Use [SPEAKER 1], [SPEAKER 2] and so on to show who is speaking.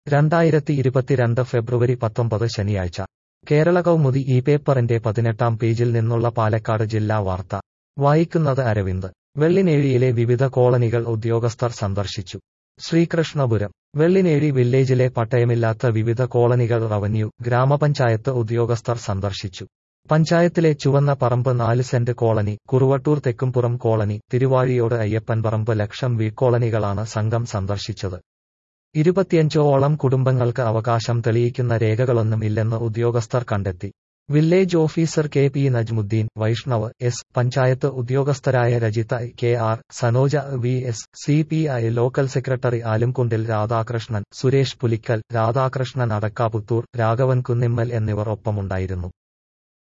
[SPEAKER 1] രണ്ടായിരത്തി ഇരുപത്തിരണ്ട് ഫെബ്രുവരി പത്തൊമ്പത് ശനിയാഴ്ച കേരള കൗമുദി ഈ പേപ്പറിന്റെ പതിനെട്ടാം പേജിൽ നിന്നുള്ള പാലക്കാട് ജില്ലാ വാർത്ത വായിക്കുന്നത് അരവിന്ദ് വെള്ളിനേഴിയിലെ വിവിധ കോളനികൾ ഉദ്യോഗസ്ഥർ സന്ദർശിച്ചു ശ്രീകൃഷ്ണപുരം വെള്ളിനേഴി വില്ലേജിലെ പട്ടയമില്ലാത്ത വിവിധ കോളനികൾ റവന്യൂ ഗ്രാമപഞ്ചായത്ത് ഉദ്യോഗസ്ഥർ സന്ദർശിച്ചു പഞ്ചായത്തിലെ ചുവന്ന പറമ്പ് നാല് cent colony Kuruvattoor Thekkumpuram colony Thiruvazhiyode Ayyappanparambu ലക്ഷം വീട്കോളനികളാണ് സംഘം സന്ദർശിച്ചത് ഇരുപത്തിയഞ്ചോളം കുടുംബങ്ങൾക്ക് അവകാശം തെളിയിക്കുന്ന രേഖകളൊന്നും ഇല്ലെന്ന് ഉദ്യോഗസ്ഥർ കണ്ടെത്തി village officer K P Najmudheen Vaishnav S panchayat ഉദ്യോഗസ്ഥരായ Rajitha K R Sanoja V S C P I local secretary ആലുംകുണ്ടിൽ രാധാകൃഷ്ണൻ സുരേഷ് പുലിക്കൽ രാധാകൃഷ്ണൻ അടക്കാപുത്തൂർ രാഘവൻ കുന്നിമ്മൽ എന്നിവർ ഒപ്പമുണ്ടായിരുന്നു